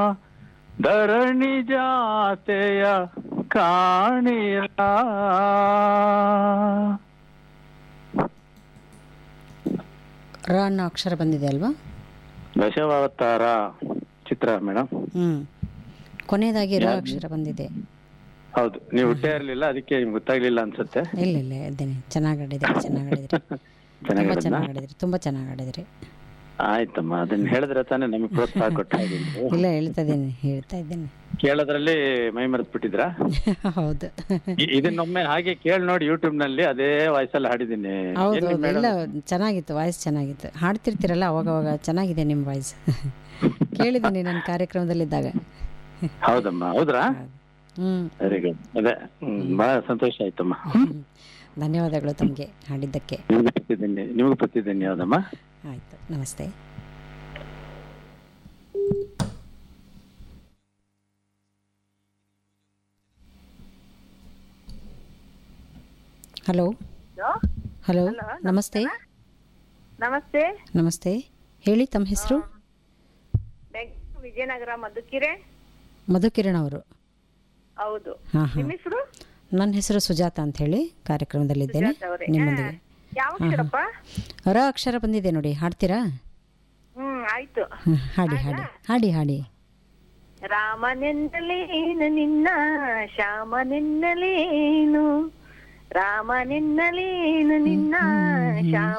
ಧರಣಿ ಜಾತೆಯ ಕಾಣಿರ ರ ಅನ್ನೋ ಅಕ್ಷರ ಬಂದಿದೆ ಅಲ್ವಾ ದಶಾವತಾರ ಚಿತ್ರ ಮೇಡಮ್ ಹ್ಮ್ ಕೊನೆಯದಾಗಿ ರ ಅಕ್ಷರ ಬಂದಿದೆ ಹೌದು ನೀವು ಹುಟ್ಟೇ ಇರ್ಲಿಲ್ಲ ಅದಕ್ಕೆ ನಿಮ್ಗೆ ಗೊತ್ತಾಗ್ಲಿಲ್ಲ ಅನ್ಸುತ್ತೆ ಇಲ್ಲ ಇಲ್ಲ ಇದ್ದೇನೆ ಚೆನ್ನಾಗಿ ಆಡಿದ್ರಿ ಚೆನ್ನಾಗಿ ಆಡಿದ್ರಿ ತುಂಬಾ ಚೆನ್ನಾಗಿರೋದ್ನ ಚೆನ್ನಾಗಿ ಆಡಿದ್ರಿ ತುಂಬಾ ಚೆನ್ನಾಗಿ ಆಡಿದ್ರಿ ಆಯ್ತಮ್ಮ ಅದನ್ನ ಹೇಳಿದ್ರೆ ತಾನೇ ನಮಗೆ ಪ್ರೋತ್ಸಾಹ ಕೊಟ್ಟ ಇಲ್ಲ ಹೇಳ್ತಾ ಇದ್ದೇನೆ ಹೇಳ್ತಾ ಇದ್ದೇನೆ ಕೇಳೋದ್ರಲ್ಲಿ ಮೈ ಮರೆತು ಬಿಟ್ಟಿದ್ರಾ ಹೌದು ಇ- ಇದನ್ನೊಮ್ಮೆ ಹಾಗೆ ಕೇಳಿ ನೋಡಿ ಯೂಟ್ಯೂಬ್ ನಲ್ಲಿ ಅದೇ ವಾಯ್ಸಲ್ಲಿ ಹಾಡಿದ್ದೀನಿ ಹೌದು ಎಲ್ಲಿ ಹೌದು madam? ಎಲ್ಲ ಚೆನ್ನಾಗಿತ್ತು ವಾಯ್ಸ್ ಚೆನ್ನಾಗಿತ್ತು ಹಾಡ್ತಿರ್ತೀರಲ್ಲ ಅವಾಗ ಅವಾಗ ಚೆನ್ನಾಗಿದೆ ನಿಮ್ಮ ವಾಯ್ಸ್ ಕೇಳಿದ್ದೀನಿ ನನ್ನ ಕಾರ್ಯಕ್ರಮದಲ್ಲಿದ್ದಾಗ ಹೌದಮ್ಮ ಹೌದ್ರಾ ಹ್ಮ್ ವೆರಿ ಗುಡ್ ಅದೇ ಹ್ಮ್, ಬಹಳ ಸಂತೋಷ ಆಯ್ತಮ್ಮ ಧನ್ಯವಾದಗಳು ತಮಗೆ ಹಾಡಿದ್ದಕ್ಕೆ ನಿಮ್ಗೆ ಪ್ರತಿದ್ದೀನಿ ನಿಮಗೂ ಪ್ರತಿದ್ದೀನಿ ಯಾವ್ದಮ್ಮ ಆಯ್ತು ನಮಸ್ತೆ ಹಲೋ ಹಲೋ ನಮಸ್ತೆ ನಮಸ್ತೆ ನಮಸ್ತೆ ಹೇಳಿ ತಮ್ಮ ಹೆಸರು ಬೆಂಗಳೂರು ವಿಜಯನಗರ ಮಧುಕಿರೆ ಮಧುಕಿರಣ್ ಅವರು ಹೌದು ಹಾಂ ಹಾಂ ನಿಮ್ಮ ಹೆಸರು ನನ್ನ ಹೆಸರು ಸುಜಾತ ಅಂತ ಹೇಳಿ ಕಾರ್ಯಕ್ರಮದಲ್ಲಿದ್ದೇನೆ ಅವರೇ ನಿಮ್ಮೊಂದಿಗೆ ಯಾವ ಅಕ್ಷರಪ್ಪ ರ ಅಕ್ಷರ ಬಂದಿದೆ ನೋಡಿ ಹಾಡ್ತೀರಾ ಹ್ಮ್ ಆಯ್ತು ಹ್ಮ್, ಹಾಡಿ ಹಾಡಿ ಹಾಡಿ ಹಾಡಿ ರಾಮನೆನ್ನಲೇನು ನಿನ್ನ ಶ್ಯಾಮನೆನ್ನಲೇನು ರಾಮನೆನ್ನಲೇನು ನಿನ್ನ ಶ್ಯಾಮ